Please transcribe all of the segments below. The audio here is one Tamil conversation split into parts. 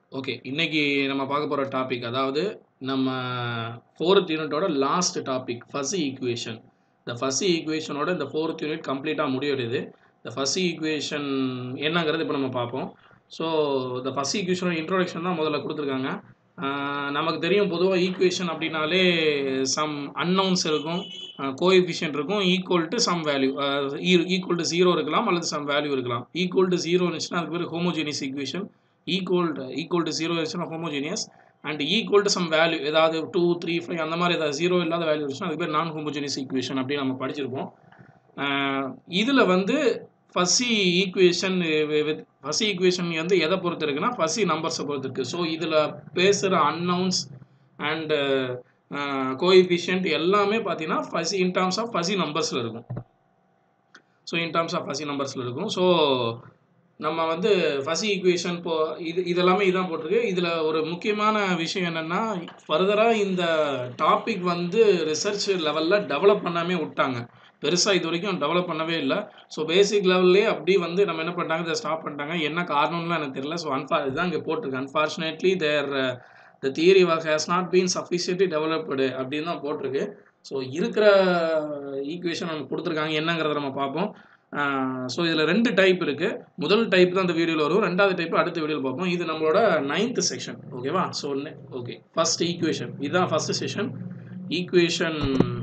ஓகே. இன்னைக்கு நம்ம பார்க்க போற டாபிக் அதாவது நம்ம 4த் யூனிட்டோட லாஸ்ட் டாபிக் ஃபஸி ஈக்குவேஷன். இந்த ஃபஸி ஈக்குவேஷனோட இந்த 4த் யூனிட் கம்ப்ளீட்டா முடிவடையுது. இந்த ஃபஸி ஈக்குவேஷன் என்னங்கிறது இப்ப நம்ம பார்ப்போம். ஸோ இந்த ஃபஸி ஈக்குவேஷனோட இன்ட்ரோடக்ஷன் தான் முதல்ல குடுத்துருக்காங்க. ஆ நமக்கு தெரியும் பொதுவா ஈக்குவேஷன் அப்படின்னாலே சம் அன்னவுன்ஸ் இருக்கும். அ கோஎஃபிஷியன்ட் இருக்கும். Equal to some value. அ ஈ ஈக்குவல் டூ 0 இருக்கலாம் அல்லது சம் வேல்யூ இருக்கலாம். ஈக்குவல் டூ 0 இருந்துச்சுன்னா அதுக்கு பேரு homogeneous equation. Equal to equal to 0 இருந்துச்சுன்னா homogeneous. And equal to some value ஏதாவது 2, 3, 5 அந்த மாரி ஏதாவது 0 இல்லாத வேல்யூ இருந்துச்சுன்னா அதுக்கு பேர் நான் ஹோமோஜீனியஸ் ஈக்குவேஷன் அப்படின்னு நம்ம படிச்சிருப்போம். ஆ இதுல வந்து ஃபஸி ஈக்குவேஷன் வி வித் ஃபஸி ஈக்குவேஷன் வந்து எத பொறுத்து இருக்குன்னா, ஃபஸி நம்பர்ஸ பொறுத்து இருக்கு. ஸோ இதுல பேசுற அன்னவுன்ஸ் அண்ட் அ கோஎஃபிஷியன்ட் எல்லாமே பார்த்தீங்கன்னா, fuzzy in terms of fuzzy நம்பர்ஸ்ல இருக்கும். So in terms of fuzzy நம்பர்ஸ்ல இருக்கும். ஸோ நம்ம வந்து ஃபஸி ஈக்குவேஷன் இப்போ இது இது எல்லாமே இதான் போட்டிருக்கு. இதுல ஒரு முக்கியமான விஷயம் என்னன்னா, ஃபர்தரா இந்த டாபிக் வந்து ரிசர்ச் லெவல்ல டெவலப் பண்ணாமயே உட்டாங்க. பெருசா இதுவரைக்கும் டெவலப் பண்ணவே இல்ல. ஸோ பேசிக் லெவல்லயே அப்படியே வந்து நம்ம என்ன பண்ணிட்டாங்க, இத ஸ்டாப் பண்ணிட்டாங்க. என்ன காரணம்லாம் எனக்கு தெரியல. ஸோ அன்ஃபா இதுதான் இங்க போட்டிருக்கு. Unfortunately there the theory work has not been sufficiently developed அப்படின்னு தான் போட்டிருக்கு. ஸோ இருக்கிற ஈக்குவேஷன் நமக்கு குடுத்துருக்காங்க. என்னங்கிறத நம்ம பார்ப்போம். ஆ ஸோ இதுல 2 டைப் இருக்கு. முதல் டைப் தான் இந்த வீடியோல வரும். 2வது டைப் அடுத்த வீடியோல பார்ப்போம். இது நம்மளோட 9த் செக்ஷன். ஓகேவா? ஸோ நெ ஓகே. First equation. இதான் first section. Equation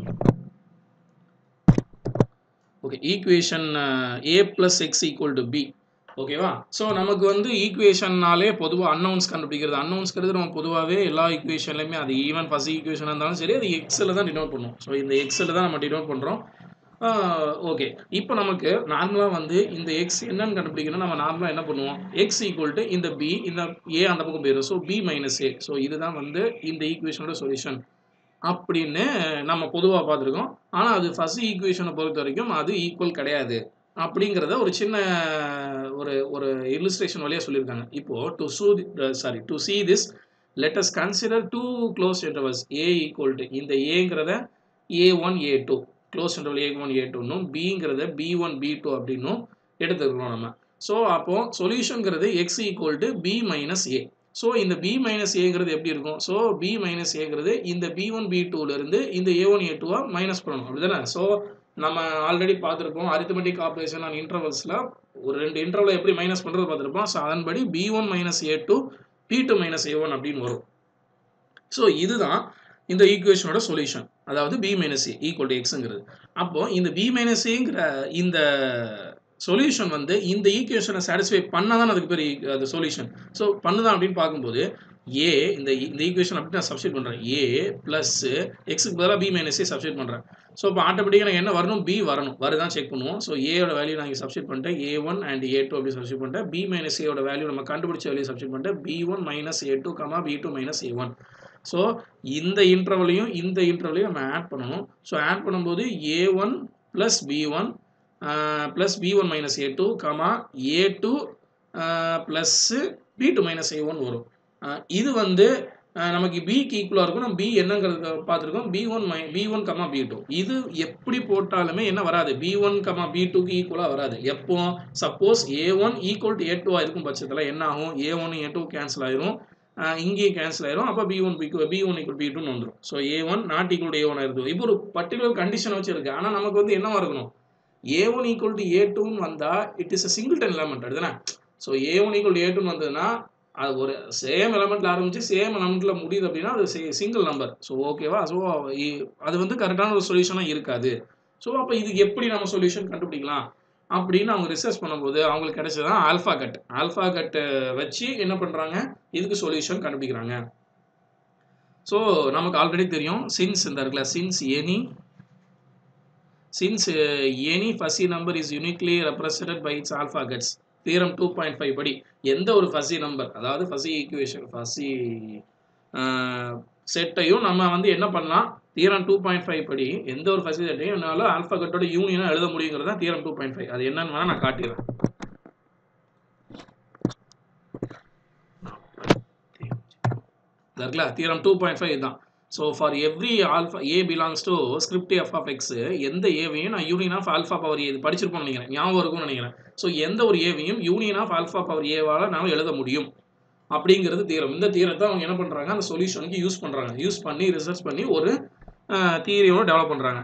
okay. Equation A plus X equal to B. ஓகேவா? ஸோ நமக்கு வந்து ஈக்குவேஷன்னாலே பொதுவா அன்னவுன்ஸ் கண்டுபிடிக்கிறது. அன்னவுன்ஸ்ங்கிறது நம்ம பொதுவாவே எல்லா ஈக்குவேஷன்லயுமே அது ஈவன் ஃபஸி ஈக்குவேஷனா இருந்தாலும் சரி, அது எக்ஸ்ல தான் டினோட் பண்ணுவோம். ஸோ இந்த எக்ஸ்ல தான் நம்ம டினோட் பண்றோம். ஆ ஓகே. இப்ப நமக்கு நார்மலா வந்து இந்த எக்ஸ் என்னன்னு கண்டுபிடிக்கணும்னா, நம்ம நார்மலா என்ன பண்ணுவோம்? எக்ஸ் ஈக்குவல் டூ இந்த B இந்த A அந்த பக்கம் போயிரும். So B minus A. So இதுதான் வந்து இந்த ஈக்குவேஷனோட சொல்யூஷன். அப்படின்னு நம்ம பொதுவா பார்த்துருக்கோம். ஆனா அது ஃபஸி ஈக்குவேஷன பொறுத்தவரைக்கும் அது ஈக்குவல் கிடையாது. அப்படிங்கிறத ஒரு சின்ன ஒரு ஒரு இல்லுஸ்ட்ரேஷன் வழியா சொல்லியிருக்காங்க. இப்போ டூ சூ sorry to see this let us consider 2 close intervals A equal to இந்த Aங்கிறத A1, A2 close interval A1, A2ன்னும் Bங்கிறத B1, B2 அப்படின்னும் எடுத்துக்கிறோம் நம்ம. ஸோ அப்போ சொல்யூஷன்ங்கிறது X equal to B minus A. So இந்த B மைனஸ் Aங்கிறது எப்படி இருக்கும்? ஸோ B மைனஸ் Aங்கிறது இந்த B1, B2ல இருந்து இந்த A1, A2வ மைனஸ் பண்ணணும். அப்படிதானே? ஸோ நம்ம ஆல்ரெடி பார்த்திருப்போம். அரித்மெடிக் ஆப்பரேஷன் ஆன் இன்டர்வல்ஸ்ல ஒரு 2 இன்டர்வல எப்படி மைனஸ் பண்றது பார்த்திருப்போம். ஸோ அதன்படி B1 minus A2, P2 minus A1 அப்படின்னு வரும். ஸோ இதுதான் இந்த ஈக்குவேஷனோட சொல்யூஷன். அதாவது B minus A equal to Xங்கிறது. அப்போ இந்த B மைனஸ் Aங்கிற இந்த சொல்யூஷன் வந்து இந்த ஈக்குவேஷன சாட்டிஸ்ஃபை பண்ணா தானே அதுக்கு பேரு அது சொல்யூஷன். ஸோ பண்ணுதா அப்படின்னு பார்க்கும்போது A இந்த இந்த ஈக்குவேஷன் அப்படி நான் சப்ஸ்டிட்யூட் பண்றேன். A பிளஸ் Xக்கு பதிலா B மைனஸ் A சப்ஸ்டிட்யூட் பண்றேன். ஸோ அப்ப ஆட்டோமேட்டிக்கா எனக்கு என்ன வரணும்? B வரணும். வருதான்னு செக் பண்ணுவோம். ஸோ A யோட வேல்யூ நான் இங்க சப்ஸ்டிட்யூட் பண்ணிட்டேன். A1 அண்ட் A2 அப்படி சப்ஸ்டிட்யூட் பண்ணிட்டேன். B மைனஸ் A யோட வேல்யூ நம்ம கண்டுபிடிச்ச வேல்யூ சப்ஸ்டிட்யூட் பண்ணிட்டேன். B1 minus A2, B2 minus A1. So இந்த இன்டர்வலையும் இந்த இன்டர்வலையும் நம்ம ஆட் பண்ணணும். ஸோ ஆட் பண்ணும்போது A1 பிளஸ் B1 ஆ plus B1 minus A2, A2 ஆ பிளஸ் B2 மைனஸ் A1 வரும். அ இது வந்து அ நமக்கு Bக்கு ஈக்குவலா இருக்கும். நம்ம B என்னங்கிறத பார்த்திருக்கோம். B1 my B1, B2. இது எப்படி போட்டாலுமே என்ன வராது? B1, B2க்கு ஈக்குவலா வராது. எப்போ? சப்போஸ் A1 ஈக்குவல் டூ A2வா இருக்கும் பட்சத்துல என்ன ஆகும்? A1 A2 கேன்சல் ஆயிரும். அ இங்கேயும் கேன்சல் ஆயிரும். அப்ப B1 B2 B1 ஈக்குவல் B2ன்னு வந்துரும். So A1 not equal two A1 ஆயிருது. இப்போ ஒரு பர்ட்டிகுலர் கண்டிஷன் வச்சு இருக்கு. ஆனா நமக்கு வந்து என்னவா இருக்கணும்? A1 ஈக்குவல் டூ A2ன்னு வந்தா it is a singleton element அப்படிதானே? ஸோ A1 ஈக்குவல் டூ A2ன்னு வந்ததுன்னா, அது ஒரு சேம் எலிமெண்ட்ல ஆரம்பிச்சு சேம் எலிமெண்ட்ல முடியுது அப்படின்னா அது சி சிங்கிள் நம்பர். ஸோ ஓகேவா? ஸோ இ அது வந்து கரெக்ட்டான ஒரு சொல்யூஷனா இருக்காது. ஸோ அப்ப இதுக்கு எப்படி நம்ம சொல்யூஷன் கண்டுபிடிக்கலாம்? அப்படின்னு அவங்க ரிசர்ச் பண்ணும்போது அவங்களுக்கு கிடைச்சது தான் ஆல்ஃபா கட். ஆல்ஃபா கட் வச்சு என்ன பண்றாங்க? இதுக்கு சொல்யூஷன் கண்டுபிடிக்கிறாங்க. ஸோ நமக்கு ஆல்ரெடி தெரியும். சின்ஸ் இந்த இருக்குல்ல since any since any fuzzy number is uniquely represented by its alpha cuts. Theorem 2.5 படி எந்த ஒரு ஃபஸி நம்பர் அதாவது ஃபஸி ஈக்குவேஷன் ஃபஸி ஆ செட்டையும் நம்ம வந்து என்ன பண்ணலாம்? தியரம் 2.5 படி எந்த ஒரு ஃபஸி செட்டையும் என்னால ஆல்ஃபா கட்டோட யூனியனா எழுத முடியுங்கிறது தான் தியரம் 2.5. அது என்னன்னு வேணா நான் காட்டிறேன். இந்த இருக்குல்ல தியரம் 2.5 இதுதான். So for every alpha A belongs to script F of X எந்த Aவையும் நான் union of alpha power A இது படிச்சிருப்போம்னு நினைக்கிறேன். ஞாபகம் இருக்கும்னு நினைக்கிறேன். ஸோ எந்த ஒரு Aவையும் யூனியன் ஆஃப் ஆல்ஃபா பவர் Aவால நாம எழுத முடியும். அப்படிங்கிறது தீரம் இந்த தீரத்தை அவங்க என்ன பண்ணுறாங்க அந்த சொல்யூஷனுக்கு யூஸ் பண்ணுறாங்க யூஸ் பண்ணி ரிசர்ச் பண்ணி ஒரு தியரியோட டெவலப் பண்ணுறாங்க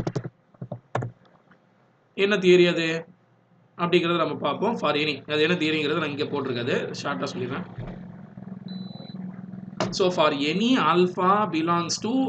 என்ன தியரி அது அப்படிங்கிறத நம்ம பார்ப்போம் ஃபார் எனி அது என்ன தியரிங்கிறத நான் இங்கே போட்டிருக்காது ஷார்ட்டாக சொல்லிடுறேன் so for any alpha belongs to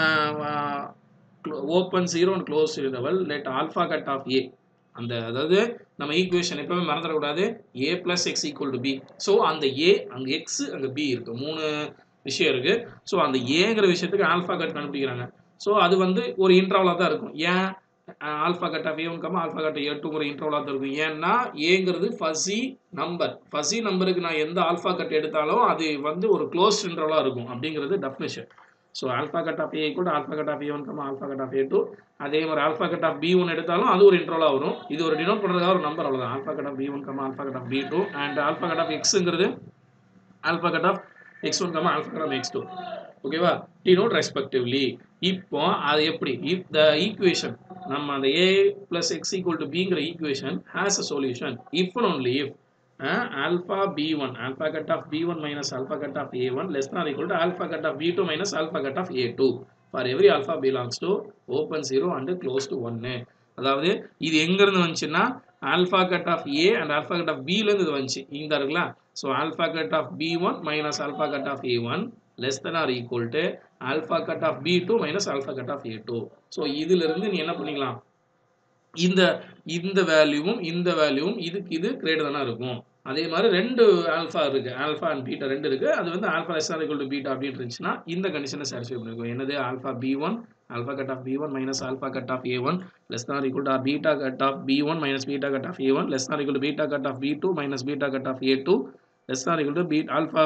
open zero and close level let alpha cut of A அந்த அதாவது நம்ம ஈக்குவேஷன் எப்பவுமே மறந்துடக்கூடாது A plus X equal to B so அந்த ஏ அங்கே எக்ஸ் அங்கே பி இருக்கு மூணு விஷயம் இருக்கு ஸோ அந்த ஏங்கிற விஷயத்துக்கு ஆல்ஃபா கட் கண்டுபிடிக்கிறாங்க ஸோ அது வந்து ஒரு இன்ட்ரவலாக தான் இருக்கும் ஏன் alpha cut of A one comma alpha cut A டூங்கிற இன்ட்ரவலாக தான் இருக்கும் ஏன்னா ஏங்கிறது ஃபசி நம்பர் ஃபசி நம்பருக்கு நான் எந்த ஆல்ஃபா கட் எடுத்தாலும் அது வந்து ஒரு க்ளோஸ் இன்ட்ரவலாக இருக்கும் அப்படிங்கிறது definition so alpha cut of A கூட alpha cut of A one comma alpha cut of A two அதே மாதிரி alpha cut of B one எடுத்தாலும் அது ஒரு இன்ட்ரோலாக வரும் இது ஒரு டினோட் பண்ணுறதுக்காக ஒரு நம்பர் அவ்வளோதான் alpha cut of B one comma alpha cut of B two and alpha cut of எக்ஸுங்கிறது alpha cut of X one comma alpha cut of X two ஓகேவா டினோட் ரெஸ்பெக்டிவ்லி இப்போ அது எப்படி இஃப் த ஈக்குவேஷன் நம்ம அந்த A plus X equal to பிங்கிற equation has a solution if and only if alpha b1 alpha cut of b1 minus alpha cut of a1 less than or equal to alpha cut of b2 minus alpha cut of a2 for every alpha belongs to open 0 and close to 1 அதாவது இது எங்க இருந்து வந்துச்சுன்னா alpha cut of A and alpha cut of பில இருந்து இது வந்துச்சு இந்த இருக்குல்ல so alpha cut of B one minus alpha cut of A one less than or equal to alpha cut of B two minus alpha cut of A two so இதுல இருந்து நீ என்ன பண்ணிக்கலாம் இந்த இந்த வேல்யூவும் இந்த வேல்யூவும் இதுக்கு இது கிரேட்டர் தானே இருக்கும் அதே மாதிரி ரெண்டு ஆல்ஃபா இருக்கு ஆல்ஃபா அண்ட் பீட்டா ரெண்டு இருக்கு அது வந்து alpha less or equal to beta அப்படின்னு இருந்துச்சுன்னா இந்த கண்டிஷனை சாட்டிஸ்ஃபை பண்ணிருக்கும் என்னது alpha B one alpha cut of B one minus alpha cut of A one less or equal to beta cut of B one minus beta cut of A one less or equal to beta cut of B two minus beta cut of A two less or equal to B alpha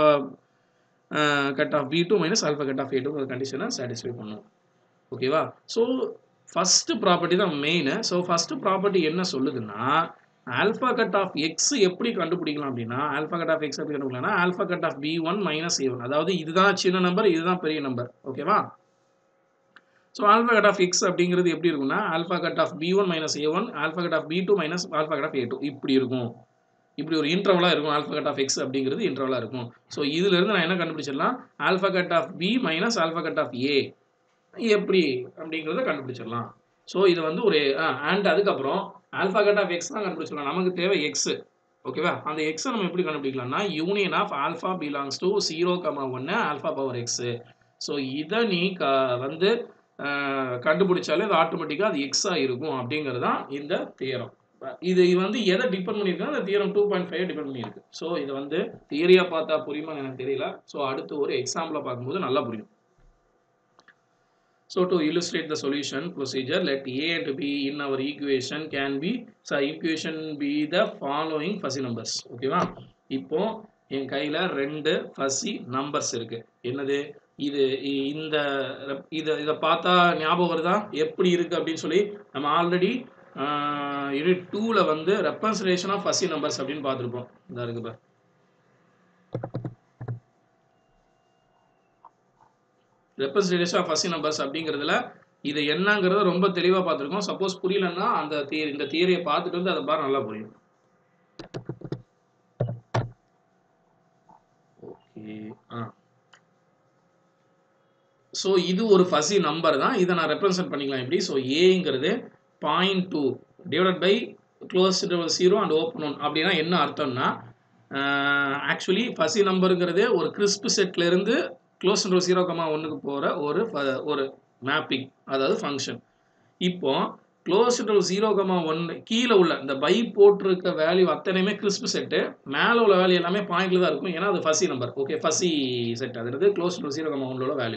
cut of B two minus alpha cut of A two கண்டிஷனை சாட்டிஸ்ஃபை பண்ணும் ஓகேவா ஸோ ஃபஸ்ட்டு ப்ராப்பர்ட்டி தான் மெயின் ஸோ ஃபஸ்ட்டு ப்ராப்பர்ட்டி என்ன சொல்லுதுன்னா ஆல்ஃபா கட் ஆஃப் எக்ஸ் எப்படி கண்டுபிடிக்கலாம் அப்படின்னா ஆல்ஃபா கட் ஆஃப் எக்ஸ் எப்படி கண்டுபிடிக்கலாம்னா alpha cut of B one minus A one அதாவது இதுதான் சின்ன நம்பர் இதுதான் பெரிய நம்பர் ஓகேவா so alpha cut of X அப்படிங்கிறது எப்படி இருக்கும்னா alpha cut of B one minus A one alpha cut of B two minus alpha cut of A two இப்படி இருக்கும் இப்படி ஒரு இன்டர்வலாக இருக்கும் ஆல்ஃபா கட் ஆஃப் எக்ஸ் அப்படிங்கிறது இன்டர்வலாக இருக்கும் ஸோ இதுலேருந்து நான் என்ன கண்டுபிடிச்சிடலாம் alpha cut of B minus alpha cut of A எப்படி அப்படிங்கிறத கண்டுபிடிச்சிடலாம் ஸோ இது வந்து ஒரு அண்ட் அதுக்கப்புறம் ஆல்ஃபா கட் ஆஃப் எக்ஸ் தான் கண்டுபிடிச்சிடலாம் நமக்கு தேவை எக்ஸ் ஓகேவா அந்த எக்ஸை நம்ம எப்படி கண்டுபிடிக்கலாம்னா union of alpha belongs to zero comma ஒன்று ஆல்ஃபா பவர் எக்ஸு ஸோ இதை நீ க வந்து கண்டுபிடிச்சாலே அது ஆட்டோமேட்டிக்காக அது எக்ஸாக இருக்கும் அப்படிங்கிறது தான் இந்த தியரம் இது வந்து எதை டிபெண்ட் பண்ணியிருக்குன்னா அந்த theorem two point five depend பண்ணியிருக்கு ஸோ இது வந்து தியரியாக பார்த்தா புரியுமான்னு எனக்கு தெரியல ஸோ அடுத்து ஒரு எக்ஸாம்பிளை பார்க்கும்போது நல்லா புரியும் So to illustrate the solution procedure, let A and B in our equation can be, so equation be the following fuzzy numbers. ஓகேவா இப்போ என் கையில் ரெண்டு ஃபஸி நம்பர்ஸ் இருக்கு என்னது இது இந்த இதை இதை பார்த்தா ஞாபகம் வருதா எப்படி இருக்கு அப்படின்னு சொல்லி நம்ம ஆல்ரெடி யூனிட் டூவில் வந்து ரெப்ரசன்டேஷன் ஆஃப் ஃபஸி நம்பர்ஸ் அப்படின்னு பார்த்துருப்போம் இதாக இருக்கு பார் ரெப்ரஸன்டேஷன் ஆஃப் ஃபஸ்ட் நம்பர்ஸ் அப்படிங்கிறதுல இது என்னங்கிறத ரொம்ப தெளிவாக பார்த்துருக்கோம் சப்போஸ் புரியலன்னா அந்த தியரி இந்த தியரியை பார்த்துட்டு வந்து அதை பாரு நல்லா புரியும் ஓகே ஆ ஸோ இது ஒரு ஃபசி நம்பர் தான் இதை நான் ரெப்ரசன்ட் பண்ணிக்கலாம் எப்படி ஸோ ஏங்கிறது point two divide by close zero and open one அப்படின்னா என்ன அர்த்தம்னா ஆக்சுவலி ஃபசி நம்பருங்கிறது ஒரு கிறிஸ்ப் செட்லேருந்து க்ளோஸ் ஜீரோ கமா ஒன்றுக்கு போகிற ஒரு ஒரு மேப்பிங் அதாவது ஃபங்க்ஷன் இப்போ க்ளோஸ் ஜீரோ கமா ஒன்று கீழே உள்ள இந்த பை போட்டிருக்க வேல்யூ அத்தனையுமே கிறிஸ்ப் செட்டு மேலே உள்ள வேல்யூ எல்லாமே பாயிண்ட்ல தான் இருக்கும் ஏன்னா அது fuzzy number okay fuzzy set அது க்ளோஸ் ஜீரோ கமா ஒன்னோட வேல்யூ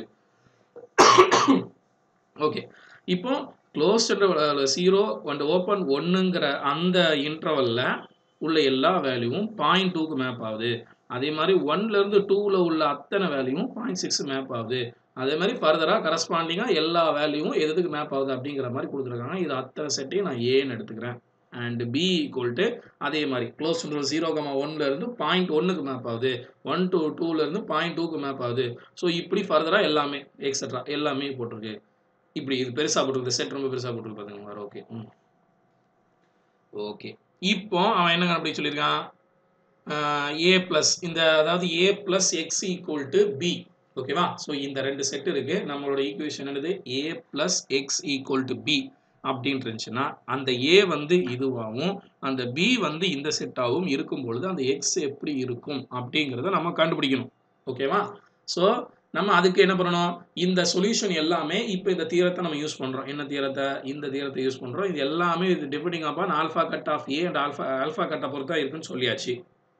ஓகே இப்போ க்ளோஸ் ஜீரோ அண்ட் ஓப்பன் ஒன்றுங்கிற அந்த இன்டர்வலில் உள்ள எல்லா வேல்யூவும் பாயிண்ட் டூக்கு மேப் ஆகுது அதே மாதிரி ஒன்லேருந்து டூவில் உள்ள அத்தனை வேல்யூவும் பாயிண்ட் சிக்ஸ் மேப் ஆகுது அதே மாதிரி ஃபர்தராக கரஸ்பாண்டிங்காக எல்லா வேல்யூவும் எதுக்கு மேப் ஆகுது அப்படிங்கிற மாதிரி கொடுத்துருக்காங்க இது அத்தனை செட்டையும் நான் ஏன்னு எடுத்துக்கிறேன் அண்ட் பி ஈக்குவல் டு அதே மாதிரி க்ளோஸ் ஜீரோ கமா ஒன்லேருந்து பாயிண்ட் ஒன்றுக்கு மேப் ஆகுது ஒன் டு டூலேருந்து பாயிண்ட் டூக்கு மேப் ஆகுது ஸோ இப்படி ஃபர்தராக எல்லாமே எக்ஸட்ரா எல்லாமே போட்டிருக்கு இப்படி இது பெருசாக போட்டிருக்கு செட் ரொம்ப பெருசாக போட்டிருக்கு பார்த்துங்க ஓகே ம் ஓகே இப்போ அவன் என்ன அப்படி சொல்லியிருக்கான் ஏ ப்ளஸ் இந்த அதாவது A plus X equal to B ஓகேவா ஸோ இந்த ரெண்டு செட் இருக்கு நம்மளோட ஈக்குவேஷன் என்னது A plus X equal to B அப்படின்னு இருந்துச்சுன்னா அந்த ஏ வந்து இதுவாகவும் அந்த பி வந்து இந்த செட்டாகவும் இருக்கும் பொழுது அந்த எக்ஸ் எப்படி இருக்கும் அப்படிங்கிறத நம்ம கண்டுபிடிக்கணும் ஓகேவா ஸோ நம்ம அதுக்கு என்ன பண்ணணும் இந்த சொல்யூஷன் எல்லாமே இப்போ இந்த தீரத்தை நம்ம யூஸ் பண்ணுறோம் என்ன தீரத்தை இந்த தீரத்தை யூஸ் பண்ணுறோம் இது எல்லாமே இது depending upon alpha cut of A and alpha alpha கட்டை பொறுத்தா இருக்குன்னு சொல்லியாச்சு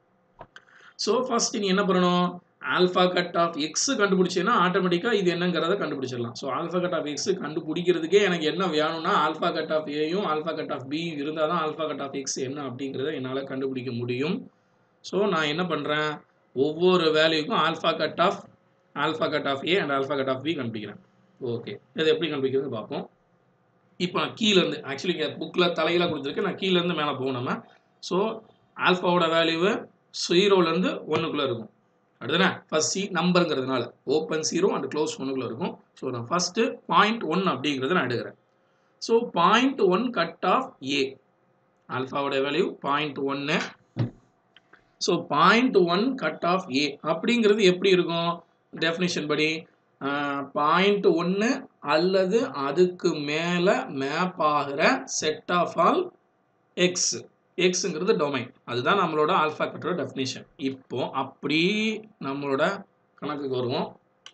ஸோ ஃபர்ஸ்ட் நீ என்ன பண்ணணும் ஆல்ஃபா கட் ஆஃப் எக்ஸ் கண்டுபிடிச்சேன்னா ஆட்டோமேட்டிக்காக இது என்னங்கிறத கண்டுபிடிச்சிடலாம் so alpha cut of X கண்டுபிடிக்கிறதுக்கே எனக்கு என்ன வேணும்னா ஆல்ஃபா கட் ஆஃப் ஏயும் ஆல்ஃபா கட் ஆஃப் பி இருந்தால் தான் ஆல்ஃபா கட் ஆஃப் எக்ஸ் என்ன அப்படிங்கிறத என்னால் கண்டுபிடிக்க முடியும் ஸோ நான் என்ன பண்ணுறேன் ஒவ்வொரு வேல்யூக்கும் alpha cut of alpha cut of A and alpha cut of B கண்டுபிடிக்கிறேன் ஓகே இது எப்படி கண்டுபிடிக்கிறது பார்ப்போம் இப்போ நான் கீழேருந்து ஆக்சுவலி இங்கே புக்கில் தலையில கொடுத்துருக்கு நான் கீழேருந்து மேலே போகும் நம்ம ஸோ ஆல்ஃபாவோட வேல்யூவு ஜீரோலேருந்து ஒன்றுக்குள்ளே இருக்கும் அடுத்தன ஃபர்ஸ்ட் சி நம்பருங்கிறதுனால ஓப்பன் ஜீரோ அண்ட் க்ளோஸ் ஒன்றுக்குள்ளே இருக்கும் ஸோ நான் ஃபஸ்ட்டு பாயிண்ட் ஒன் அப்படிங்கிறத நான் எடுக்கிறேன் so point one cut of A ஆல்ஃபாவோட வேல்யூ பாயிண்ட் ஒன்று so point one cut of A அப்படிங்கிறது எப்படி இருக்கும் டெஃபினிஷன் படி பாயிண்ட் ஒன்று அல்லது அதுக்கு மேலே மேப் ஆகிற செட் ஆஃப் ஆல் எக்ஸ் எக்ஸுங்கிறது டொமைன் அதுதான் நம்மளோட ஆல்ஃபா கட்டோட டெஃபினிஷன் இப்போ அப்படி நம்மளோட கணக்குக்கு வருவோம்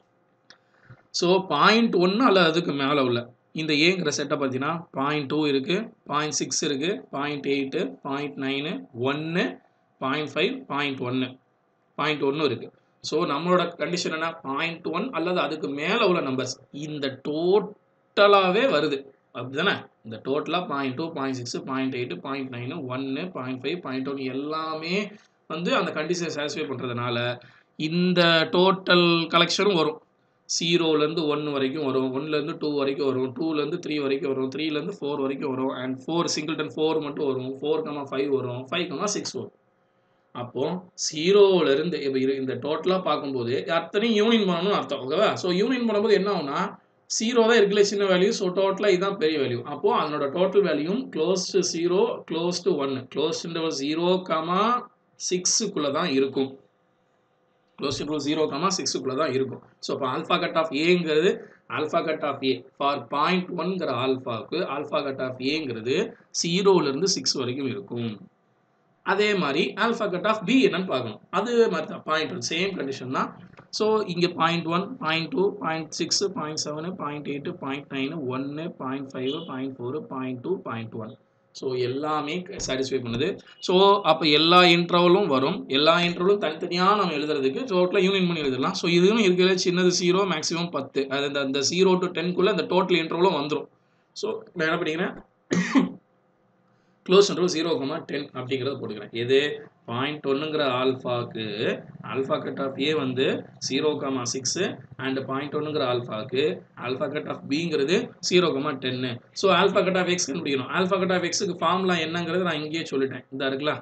ஸோ பாயிண்ட் ஒன்று அல்லது அதுக்கு மேலே உள்ள இந்த ஏங்கிற செட்டை பார்த்தீங்கன்னா பாயிண்ட் டூ இருக்குது பாயிண்ட் சிக்ஸ் இருக்குது பாயிண்ட் எயிட்டு பாயிண்ட் நைனு ஒன்று பாயிண்ட் ஃபைவ் பாயிண்ட் ஒன்று பாயிண்ட் ஒன்று இருக்குது ஸோ நம்மளோட கண்டிஷன் என்ன பாயிண்ட் ஒன் அல்லது அதுக்கு மேலே உள்ள நம்பர்ஸ் இந்த டோட்டலாகவே வருது அப்படிதானே இந்த டோட்டலாக point two point six point eight point nine ஒன்று பாயிண்ட் ஃபைவ் பாயிண்ட் ஒன் எல்லாமே வந்து அந்த கண்டிஷனை சாட்டிஸ்ஃபை பண்ணுறதுனால இந்த டோட்டல் கலெக்ஷனும் வரும் ஜீரோலேருந்து ஒன்று வரைக்கும் வரும் ஒன்லேருந்து டூ வரைக்கும் வரும் டூலேருந்து த்ரீ வரைக்கும் வரும் த்ரீலேருந்து ஃபோர் வரைக்கும் வரும் அண்ட் ஃபோர் சிங்கிள்டன் ஃபோர் மட்டும் வரும் ஃபோர் கமா ஃபைவ் வரும் ஃபைவ் கமா சிக்ஸ் வரும் அப்போ ஜீரோலேருந்து இப்போ இந்த டோட்டலாக பார்க்கும்போது அத்தனையும் யூனியன் பண்ணணும்னு அர்த்தம் ஓகேவா ஸோ யூனியன் பண்ணும்போது என்ன ஆகும்னா ஜீரோ தான் இருக்குல்ல சின்ன வேல்யூ ஸோ டோட்டலாக இதுதான் பெரிய வேல்யூ அப்போது அதனோட டோட்டல் வேல்யூம் close to zero close to ஒன்று க்ளோஸ் டு ஜீரோ கமா சிக்ஸுக்குள்ளே தான் இருக்கும் க்ளோஸ் டு ஜீரோ கமா சிக்ஸுக்குள்ளே தான் இருக்கும் ஸோ இப்போ ஆல்ஃபா கட் ஆஃப் ஏங்கிறது alpha cut of A for point ஒன்கிற ஆல்ஃபாவுக்கு ஆல்ஃபா கட் ஆஃப் ஏங்கிறது ஜீரோலேருந்து சிக்ஸ் வரைக்கும் இருக்கும் அதே மாதிரி ஆல்ஃபா கட் ஆஃப் பி என்னன்னு பார்க்கணும் அது மாதிரி தான் பாயிண்ட் ஒன் சேம் கண்டிஷன் தான் ஸோ இங்கே point one point two point six point seven point eight point nine ஒன்று point five point four point two point one so எல்லாமே சாட்டிஸ்ஃபை பண்ணுது ஸோ அப்போ எல்லா இன்டர்வலும் வரும் எல்லா இன்டர்வலும் தனித்தனியாக நம்ம எழுதுறதுக்கு டோட்டலாக யூனியன் பண்ணி எழுதலாம் ஸோ இதுவும் இருக்கிற சின்னது ஜீரோ மேக்ஸிமம் பத்து அது அந்த அந்த ஜீரோ டு டென்க்குள்ளே அந்த டோட்டல் இன்டர்வலும் வந்துடும் ஸோ நான் என்ன பண்ணிக்கிறேன் close interval zero comma ten அப்படிங்கிறத போட்டுக்கிறேன் எது பாயிண்ட் ஒன்றுங்கிற ஆல்ஃபாக்கு ஆல்ஃபா கட் ஆஃப் ஏ வந்து zero comma six and point ஒன்றுங்கிற ஆல்ஃபாக்கு ஆல்ஃபா கட் ஆஃப் பிங்கிறது zero comma ten so alpha cut of X கண்டுபிடிக்கணும் ஆல்ஃபா கட் ஆஃப் எக்ஸுக்கு ஃபார்ம்லாம் என்னங்கிறது நான் இங்கேயே சொல்லிட்டேன் இந்த இருக்குல்ல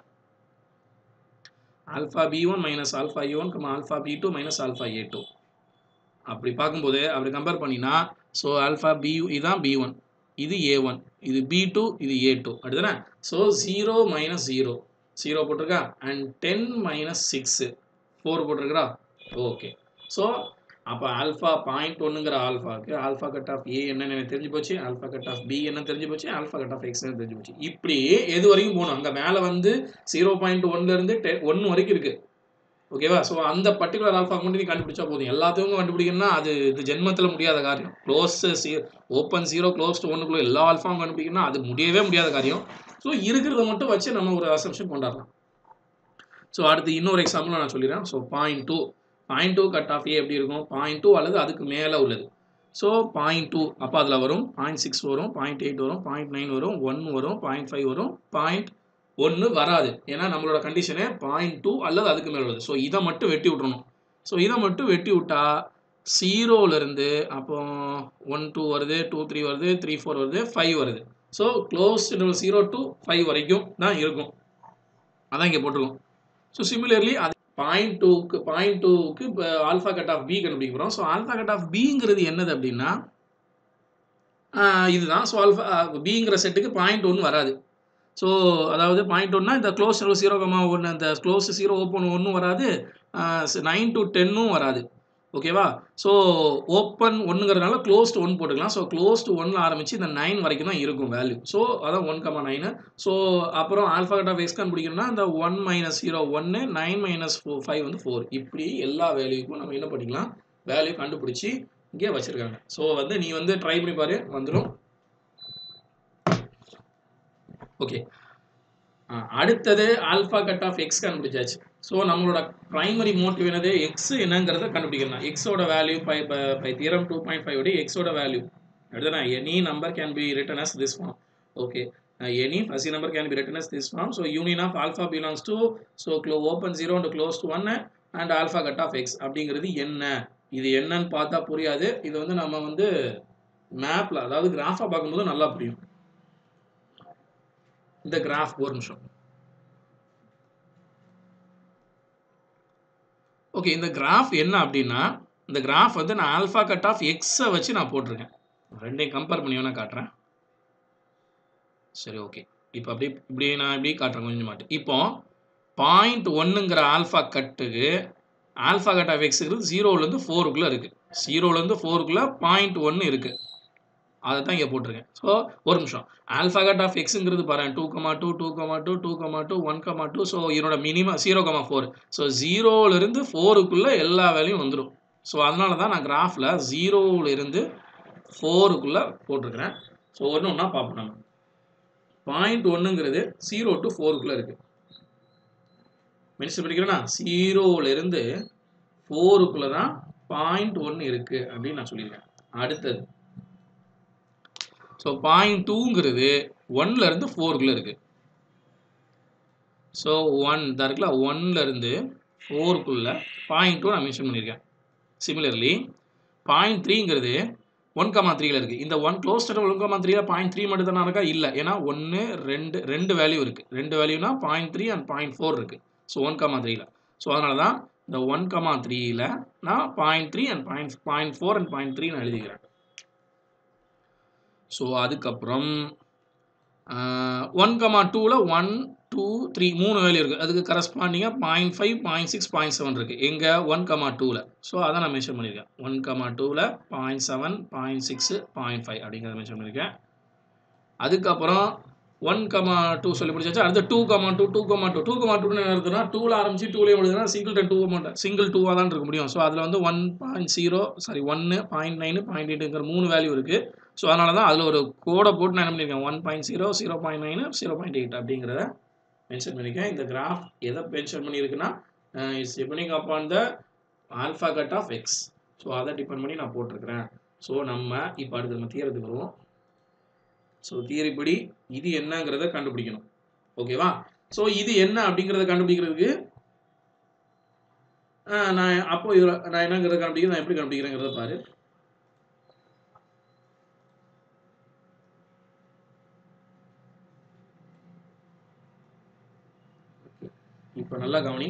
alpha B one minus alpha A one comma alpha B two minus alpha A two அப்படி பார்க்கும்போது அப்படி கம்பேர் பண்ணினா ஸோ ஆல்ஃபா பி இதுதான் பி ஒன் இது ஏ ஒன் இது பி டூ இது ஏ டூ அடுத்தன so zero minus zero zero போட்டிருக்கா and ten minus six four போட்டிருக்கிறா ஓகே ஸோ அப்போ ஆல்ஃபா பாயிண்ட் ஒன்றுங்கிற ஆல்ஃபாக்கு ஆல்ஃபா கட் ஆஃப் ஏ என்னன்னு எனக்கு தெரிஞ்சு போச்சு ஆல்ஃபா கட் ஆஃப் பி என்ன தெரிஞ்சு போச்சு ஆல்ஃபா கட் ஆஃப் எக்ஸ் தெரிஞ்சு போச்சு இப்படி எது வரைக்கும் போகணும் அங்கே மேலே வந்து ஜீரோ பாயிண்ட் ஒன்லேருந்து டென் ஒன்று வரைக்கும் இருக்குது ஓகேவா ஸோ அந்த பர்டிகுலர் ஆல்ஃபா மட்டும் நீ கண்டுபிடிச்சா போதும் எல்லாத்துக்கும் கண்டுபிடிக்கணும்னா அது இது ஜென்மத்தில் முடியாத காரியம் close C open zero close to ஒன்றுக்குள்ள எல்லா ஆல்ஃபாவும் கண்டுபிடிக்கணும்னா அது முடியவே முடியாத காரியம் ஸோ இருக்கிறத மட்டும் வச்சு நம்ம ஒரு அசம்ஷன் கொண்டாடலாம் ஸோ அடுத்து இன்னொரு எக்ஸாம்பிள் நான் சொல்லிடுறேன் so point two point two cut of A எப்படி இருக்கும் பாயிண்ட் டூ அல்லது அதுக்கு மேலே உள்ளது ஸோ பாயிண்ட் டூ அப்போ அதில் வரும் பாயிண்ட் சிக்ஸ் வரும் பாயிண்ட் எயிட் வரும் பாயிண்ட் நைன் வரும் ஒன் வரும் பாயிண்ட் ஃபைவ் வரும் பாயிண்ட் ஒன்று வராது ஏன்னா நம்மளோட கண்டிஷனே பாயிண்ட் டூ அல்லது அதுக்கு மேலே உள்ளது ஸோ இதை மட்டும் வெட்டி விட்றணும் ஸோ இதை மட்டும் வெட்டி விட்டா ஜீரோலேருந்து அப்போ ஒன் டூ வருது டூ த்ரீ வருது த்ரீ ஃபோர் வருது ஃபைவ் வருது so close zero to five வரைக்கும் தான் இருக்கும் அதான் இங்கே போட்டிருக்கோம் ஸோ சிமிலர்லி அது பாயிண்ட் டூக்கு பாயிண்ட் டூக்கு இப்போ ஆல்ஃபா கட் ஆஃப் பி கண்டுபிடிக்க போகிறோம் ஸோ ஆல்ஃபா கட் ஆஃப் பிங்கிறது என்னது அப்படின்னா இதுதான் ஸோ ஆல்ஃபா பிங்கிற செட்டுக்கு பாயிண்ட் ஒன்று வராது ஸோ அதாவது பாயிண்ட் ஒன்னா இந்த க்ளோஸ் ஜீரோ கமா ஒன்று அந்த க்ளோஸ் ஜீரோ ஓப்பன் ஒன்றும் வராது நைன் டு டென்னும் வராது ஓகேவா ஸோ ஓப்பன் ஒன்றுங்கிறதுனால க்ளோஸ்ட் ஒன் போட்டுக்கலாம் ஸோ க்ளோஸ்ட் ஒன்ல ஆரம்பிச்சு இந்த நைன் வரைக்கும் தான் இருக்கும் வேல்யூ ஸோ அதான் ஒன் கமா நைனு ஸோ அப்புறம் ஆல்ஃபா கட் ஆஃப் எக்ஸ் கண்டுபிடிக்கணும்னா இந்த ஒன் மைனஸ் ஜீரோ ஒன்று நைன் மைனஸ் ஃபோர் ஃபைவ் வந்து ஃபோர் இப்படி எல்லா வேல்யூக்கும் நம்ம என்ன பண்ணிக்கலாம் வேல்யூ கண்டுபிடிச்சி இங்கே வச்சிருக்காங்க ஸோ வந்து நீ வந்து ட்ரை பண்ணி பாரு வந்துடும் ஓகே அடுத்தது ஆல்ஃபா கட் ஆஃப் எக்ஸ் கண்டுபிடிச்சாச்சு ஸோ நம்மளோட ப்ரைமரி மோட்டிவ் என்னது எக்ஸ் என்னங்கிறத கண்டுபிடிக்கணும் எக்ஸோட value by by theorem two point five உடைய எக்ஸோட வேல்யூ அடுத்தனா any number can be written as this form okay any fuzzy number can be written as this form so union of alpha belongs to so close open zero and close to one and alpha cut of X அப்படிங்கிறது என்ன இது என்னன்னு பார்த்தா புரியாது இது வந்து நம்ம வந்து மேப்பில் அதாவது கிராஃபாக பார்க்கும்போது நல்லா புரியும் இந்த கிராஃப் ஒரு நிமிஷம் ஓகே இந்த கிராஃப் என்ன அப்படின்னா இந்த கிராஃப் வந்து நான் ஆல்ஃபா கட் ஆஃப் எக்ஸை வச்சு நான் போட்டிருக்கேன் ரெண்டையும் கம்பேர் பண்ணி வேணா காட்டுறேன் சரி ஓகே இப்போ அப்படியே இப்படி நான் இப்படி காட்டுறேன் கொஞ்சம் மாட்டு இப்போ பாயிண்ட் ஒன்னுங்கிற ஆல்ஃபா கட்டுக்கு ஆல்ஃபா கட் ஆஃப் எக்ஸுங்கிறது ஜீரோலேருந்து ஃபோருக்குள்ளே இருக்குது ஜீரோலேருந்து ஃபோருக்குள்ளே பாயிண்ட் ஒன்று இருக்குது அதை தான் இங்கே போட்டிருக்கேன் ஸோ ஒரு நிமிஷம் ஆல்ஃபா கட் ஆஃப் எக்ஸுங்கிறது பாருங்க two comma two two comma two two comma two one comma two so இதனோட minimum zero comma four so ஜீரோலேருந்து ஃபோருக்குள்ளே எல்லா வேலையும் வந்துடும் ஸோ அதனால தான் நான் கிராஃபில் ஜீரோவிலிருந்து ஃபோருக்குள்ளே போட்டிருக்கிறேன் ஸோ ஒன்று ஒன்றா பார்ப்போம் நம்ம பாயிண்ட் ஒன்றுங்கிறது ஜீரோ டு ஃபோருக்குள்ளே இருக்குது மென்ஷன் பண்ணிக்கிறேன்னா ஜீரோவிலிருந்து ஃபோருக்குள்ளே தான் பாயிண்ட் ஒன்று இருக்குது அப்படின்னு நான் சொல்லியிருக்கேன் அடுத்தது ஸோ பாயிண்ட் டூங்கிறது ஒன்லேருந்து ஃபோருக்குள்ளே இருக்குது ஸோ ஒன் தான் இருக்குல்ல ஒன்லேருந்து ஃபோருக்குள்ளே பாயிண்ட் டூ நான் மென்ஷன் பண்ணியிருக்கேன் சிமிலர்லி பாயிண்ட் த்ரீங்கிறது ஒன் கமா த்ரீல இருக்குது இந்த ஒன் க்ளோஸ் ஒன் கமா த்ரீல பாயிண்ட் த்ரீ மட்டும் தானே இருக்கா இல்லை ஏன்னா ஒன்று ரெண்டு ரெண்டு வேல்யூ இருக்குது ரெண்டு வேல்யூனா point three and point four இருக்குது ஸோ ஒன் கமா த்ரீல ஸோ அதனால தான் இந்த ஒன் கமா த்ரீல நான் point three and point point four and point three நான் எழுதிக்கிறேன் ஸோ அதுக்கப்புறம் ஒன் கமா டூவில் ஒன் டூ த்ரீ மூணு வேல்யூ இருக்குது அதுக்கு கரஸ்பாண்டிங்காக point five point six point seven இருக்குது எங்கே ஒன் கமா டூவில் ஸோ அதை நான் மென்ஷன் பண்ணியிருக்கேன் ஒன் கமா டூவில் point seven point six point five அப்படிங்கிறத மென்ஷன் பண்ணியிருக்கேன் அதுக்கப்புறம் ஒன் கமா டூ சொல்லி முடிச்சாச்சு அடுத்து two comma two two comma two two comma டூன்னு என்ன இருக்குன்னா டூவில் ஆரம்பிச்சு டூலேயே எழுதுனா single ten two amount single டூவாக தான் இருக்க முடியும் ஸோ அதில் வந்து ஒன் பாயிண்ட் ஜீரோ சாரி ஒன்று பாயிண்ட் நைனு பாயிண்ட் எயிட்டுங்கிற மூணு வேல்யூ இருக்குது ஸோ அதனால தான் அதில் ஒரு கோடை போட்டு நான் என்ன பண்ணியிருக்கேன் one point zero zero point nine zero point eight அப்படிங்கிறத மென்ஷன் பண்ணியிருக்கேன் இந்த கிராஃப் எதை மென்ஷன் பண்ணியிருக்குன்னா it's depending upon the alpha cut of X so அதை டிபெண்ட் பண்ணி நான் போட்டிருக்கிறேன் ஸோ நம்ம இப்போ அடுத்து நம்ம தீரத்துக்கு வருவோம் ஸோ தியரிப்படி இது என்னங்கிறத கண்டுபிடிக்கணும் ஓகேவா ஸோ இது என்ன அப்படிங்கிறத கண்டுபிடிக்கிறதுக்கு நான் அப்போ இதில் நான் என்னங்கிறத கண்டுபிடிக்கிறேன் நான் எப்படி கண்டுபிடிக்கிறேங்கிறத பாரு இப்போ நல்லா கவனி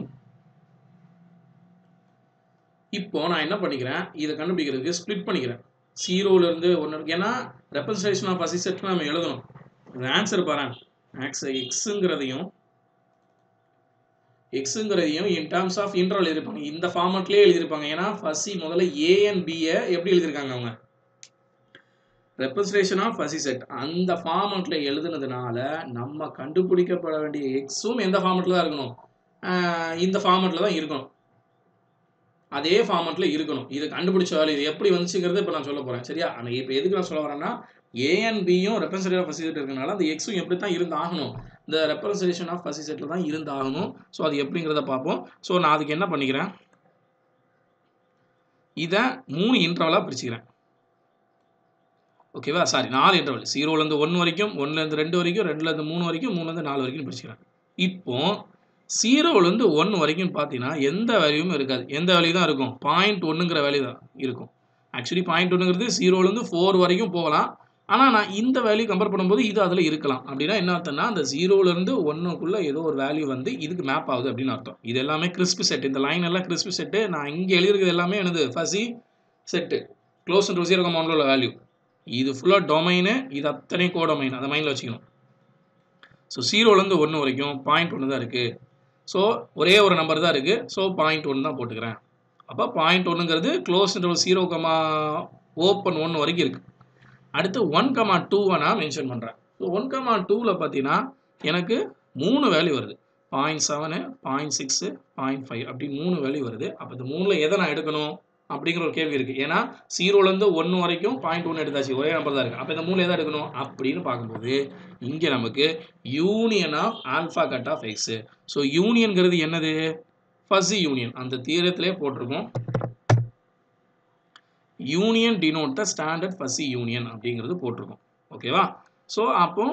இப்போ நான் என்ன பண்ணிக்கிறேன் இதை கண்டுபிடிக்கிறதுக்கு ஸ்ப்ளிட் பண்ணிக்கிறேன் ஜீரோலேருந்து ஒன்று ஏன்னா ரெப்ரசன்டேஷன் ஆஃப் அசிசெட் நம்ம எழுதணும் ஆன்சர் பாரு ஆக்ஸ் எக்ஸுங்கிறதையும் எக்ஸுங்கிறதையும் இன் டேர்ம்ஸ் ஆஃப் இன்டர்வல் எழுதிருப்பாங்க இந்த ஃபார்மெட்லேயே எழுதியிருப்பாங்க ஏன்னா ஃபஸ்சி முதல்ல ஏ அண்ட் பியை எப்படி எழுதியிருக்காங்க அவங்க ரெப்ரசன்டேஷன் ஆஃப் ஃபசி செட் அந்த ஃபார்மெட்டில் எழுதுனதுனால நம்ம கண்டுபிடிக்கப்பட வேண்டிய எக்ஸும் எந்த ஃபார்மெட்டில் தான் இருக்கணும் இந்த ஃபார்மெட்டில் தான் இருக்கணும் அதே ஃபார்மெட்டில் இருக்கணும் இது கண்டுபிடிச்ச வேலை இது எப்படி வந்துச்சுங்கிறத இப்போ நான் சொல்ல போகிறேன் சரியா ஆனால் இப்போ எதுக்கு நான் சொல்ல வரேன்னா ஏ அண்ட் பியும் ரெப்ரசன்டேட் ஆஃப் ஃபசிசெட் இருக்கனால அந்த எக்ஸும் எப்படி தான் இருந்து ஆகணும் இந்த ரெப்ரசன்டேஷன் ஆஃப் ஃபசிசெட்டில் தான் இருந்து ஆகணும் ஸோ அது எப்படிங்கிறத பார்ப்போம் ஸோ நான் அதுக்கு என்ன பண்ணிக்கிறேன் இதை மூணு இன்டர்வலாக பிரிச்சுக்கிறேன் ஓகேவா சாரி நாலு இன்டர்வல் ஜீரோலேருந்து ஒன்று வரைக்கும் ஒன்றுலேருந்து ரெண்டு வரைக்கும் ரெண்டுலேருந்து மூணு வரைக்கும் மூணுலேருந்து நாலு வரைக்கும் பிரிச்சுக்கிறேன் இப்போ ஜீரோலேருந்து ஒன்று வரைக்கும் பார்த்தீங்கன்னா எந்த வேல்யூவும் இருக்காது எந்த வேல்யூ தான் இருக்கும் பாயிண்ட் ஒன்றுங்கிற வேல்யூ தான் இருக்கும் ஆக்சுவலி பாயிண்ட் ஒன்றுங்கிறது ஜீரோலேருந்து ஃபோர் வரைக்கும் போகலாம் ஆனால் நான் இந்த வேல்யூ கம்பேர் பண்ணும்போது இது அதில் இருக்கலாம் அப்படின்னா என்ன அர்த்தம்னா அந்த ஜீரோலேருந்து ஒன்றுக்குள்ளே ஏதோ ஒரு வேல்யூ வந்து இதுக்கு மேப் ஆகுது அப்படின்னு அர்த்தம் இது எல்லாமே கிறிஸ்பி செட் இந்த லைன் எல்லாம் கிறிஸ்பி செட்டு நான் இங்கே எழுதிருக்கிறது எல்லாமே எனது fuzzy set close to zero கமௌண்டில் உள்ள வேல்யூ இது ஃபுல்லாக டொமைனு இது அத்தனை கோடொமைன் அதை மைண்டில் வச்சுக்கணும் ஸோ ஜீரோலேருந்து ஒன்று வரைக்கும் பாயிண்ட் ஒன்று தான் இருக்குது ஸோ ஒரே ஒரு நம்பர் தான் இருக்குது ஸோ பாயிண்ட் ஒன்று தான் போட்டுக்கிறேன் அப்போ பாயிண்ட் ஒன்றுங்கிறது க்ளோஸ் ஜீரோ கமா ஓப்பன் ஒன்று வரைக்கும் இருக்குது அடுத்து ஒன் கமா டூவை நான் மென்ஷன் பண்ணுறேன் ஸோ ஒன் கமா டூவில் பார்த்தீங்கன்னா எனக்கு மூணு வேல்யூ வருது point seven point six point five அப்படி மூணு வேல்யூ வருது அப்போ இந்த மூணில் எதை நான் எடுக்கணும் அப்படிங்கிற ஒரு கேள்வி இருக்குது ஏன்னா ஜீரோலேருந்து ஒன்று வரைக்கும் பாயிண்ட் ஒன்று எடுத்தாச்சு ஒரே நம்பர் தான் இருக்குது அப்போ இந்த மூணு எதை எடுக்கணும் அப்படின்னு பார்க்கும்போது இங்கே நமக்கு union of alpha cut of X so யூனியன்கிறது என்னது ஃபஸி யூனியன் அந்த தீரத்திலே போட்டிருக்கோம் union denote the standard fuzzy union அப்படிங்கிறது போட்டிருக்கோம் ஓகேவா ஸோ அப்போ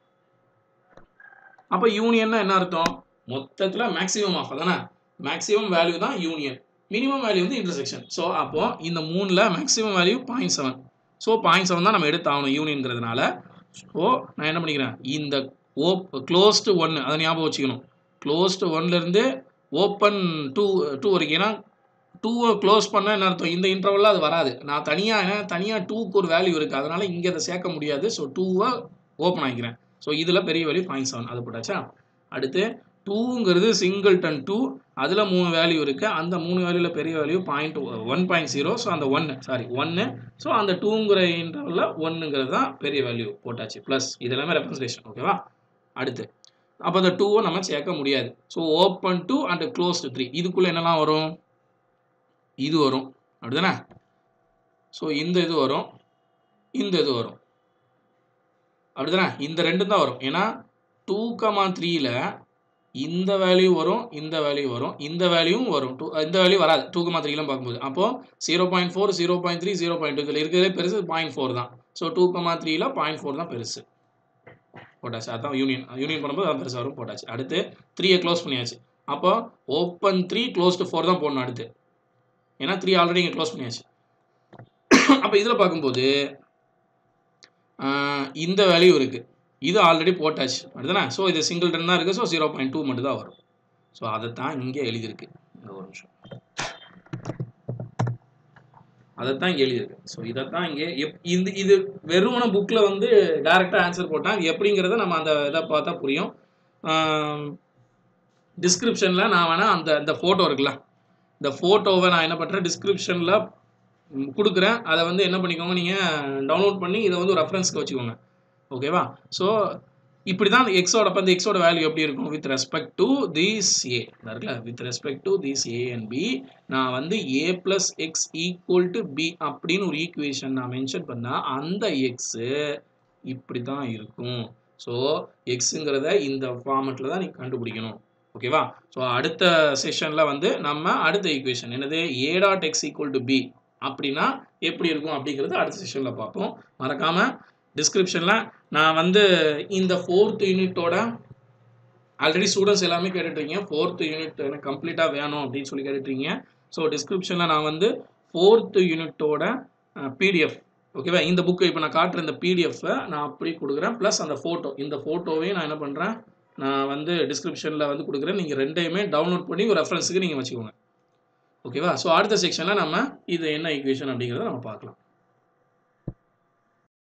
அப்போ யூனியன்னா என்ன அர்த்தம் மொத்தத்தில் மேக்ஸிமம் ஆஃப் தானே மேக்ஸிமம் வேல்யூ தான் யூனியன் மினிமம் வேல்யூ வந்து இன்டர்செக்ஷன் ஸோ அப்போ இந்த மூணில் maximum value point seven so point seven தான் நம்ம எடுத்தாகணும் யூனியன்கிறதுனால ஸோ நான் என்ன பண்ணிக்கிறேன் இந்த ஓப் க்ளோஸ்டு ஒன்று அதை ஞாபகம் வச்சுக்கணும் க்ளோஸ்டு ஒன்லேருந்து ஓப்பன் டூ டூ வரைக்கும் ஏன்னா டூவை க்ளோஸ் பண்ண என்ன அர்த்தம் இந்த இன்டர்வலில் அது வராது நான் தனியாக ஏன்னா தனியாக டூக்கு ஒரு வேல்யூ இருக்குது அதனால் இங்கே அதை சேர்க்க முடியாது ஸோ டூவை ஓப்பன் ஆகிக்கிறேன் ஸோ இதில் பெரிய வேல்யூ பாயிண்ட் செவன் அது போட்டாச்சா அடுத்து டூங்கிறது சிங்கிள்டன் டூ அதில் மூணு வேல்யூ இருக்குது அந்த மூணு வேல்யூவில் பெரிய value point one point zero so அந்த ஒன்று சாரி ஒன்று ஸோ அந்த டூங்கிற இன்டர்வலில் ஒன்றுங்கிறது தான் பெரிய வேல்யூ போட்டாச்சு ப்ளஸ் இது எல்லாமே ரெப்ரஸன்டேஷன் ஓகேவா அடுத்து அப்போ அந்த டூவை நம்ம சேர்க்க முடியாது so open two and closed three இதுக்குள்ளே என்னெல்லாம் வரும் இது வரும் அப்படிதானே ஸோ இந்த இது வரும் இந்த இது வரும் அப்படிதானே இந்த ரெண்டும் தான் வரும் ஏன்னா டூ கமா த்ரீல இந்த வேல்யூ வரும் இந்த வேல்யூ வரும் இந்த வேல்யூவும் வரும் டூ இந்த வேல்யூ வராது டூ கமா த்ரீலாம் பார்க்கும்போது அப்போ zero point four zero point three zero point two இதில் இருக்கிறதே பெருசு பாயிண்ட் ஃபோர் தான் ஸோ டூ கமா த்ரீல பாயிண்ட் ஃபோர் தான் பெருசு போட்டாச்சு அதான் யூனியன் யூனியன் பண்ணும்போது அதான் பெருசாக வரும் போட்டாச்சு அடுத்து த்ரீயை க்ளோஸ் பண்ணியாச்சு அப்போ ஓப்பன் த்ரீ க்ளோஸ்டு ஃபோர் தான் போடணும் அடுத்து ஏன்னா த்ரீ ஆல்ரெடி இங்கே க்ளோஸ் பண்ணியாச்சு அப்போ இதில் பார்க்கும்போது இந்த வேல்யூ இருக்குது இது ஆல்ரெடி போட்டாச்சு அப்படிதானே ஸோ இது சிங்கிள் டன் தான் இருக்குது ஸோ ஜீரோ பாயிண்ட் டூ மட்டும் தான் வரும் ஸோ அதை தான் இங்கே எழுதியிருக்கு இந்த ஒரு நிமிஷம் அதைத்தான் இங்கே எழுதியிருக்கு ஸோ இதைத்தான் இங்கே எப் இந்த இது வெறுமன புக்கில் வந்து டேரெக்டாக ஆன்சர் போட்டால் இது எப்படிங்கிறத நம்ம அந்த இதை பார்த்தா புரியும் டிஸ்கிரிப்ஷனில் நான் வேணால் அந்த இந்த ஃபோட்டோ இருக்குல்ல இந்த ஃபோட்டோவை நான் என்ன பண்ணுறேன் டிஸ்கிரிப்ஷனில் கொடுக்குறேன் அதை வந்து என்ன பண்ணிக்கோங்க நீங்கள் டவுன்லோட் பண்ணி இதை வந்து ரெஃபரன்ஸ்க்கு வச்சுக்கோங்க ஓகேவா ஸோ இப்படி தான் எக்ஸோட அப்போ இந்த எக்ஸோட வேல்யூ எப்படி இருக்கும் with respect to this A இருக்குல்ல with respect to this A and B நான் வந்து A plus X equal to B அப்படின்னு ஒரு ஈக்குவேஷன் நான் மென்ஷன் பண்ணால் அந்த எக்ஸு இப்படி தான் இருக்கும் ஸோ எக்ஸுங்கிறத இந்த ஃபார்மெட்டில் தான் நீங்கள் கண்டுபிடிக்கணும் ஓகேவா ஸோ அடுத்த செஷனில் வந்து நம்ம அடுத்த ஈக்குவேஷன் என்னது A dot X equal to B அப்படின்னா எப்படி இருக்கும் அப்படிங்கிறது அடுத்த செஷனில் பார்ப்போம் மறக்காமல் டிஸ்கிரிப்ஷனில் நான் வந்து இந்த ஃபோர்த் யூனிட்டோட ஆல்ரெடி ஸ்டூடெண்ட்ஸ் எல்லாமே கேட்டுட்ருக்கீங்க ஃபோர்த் யூனிட் எனக்கு கம்ப்ளீட்டாக வேணும் அப்படின்னு சொல்லி கேட்டுட்ருக்கீங்க ஸோ டிஸ்கிரிப்ஷனில் நான் வந்து ஃபோர்த் யூனிட்டோட பிடிஎஃப் ஓகேவா இந்த புக்கு இப்போ நான் காட்டுற இந்த பிடிஎஃப்பை நான் அப்படி கொடுக்குறேன் ப்ளஸ் அந்த ஃபோட்டோ இந்த ஃபோட்டோவையும் நான் என்ன பண்ணுறேன் நான் வந்து டிஸ்கிரிப்ஷனில் வந்து கொடுக்குறேன் நீங்கள் ரெண்டையுமே டவுன்லோட் பண்ணி ஒரு ரெஃபரன்ஸுக்கு நீங்கள் வச்சுக்கோங்க ஓகேவா ஸோ அடுத்த செக்ஷனில் நம்ம இது என்ன ஈக்குவேஷன் அப்படிங்கிறத நம்ம பார்க்கலாம்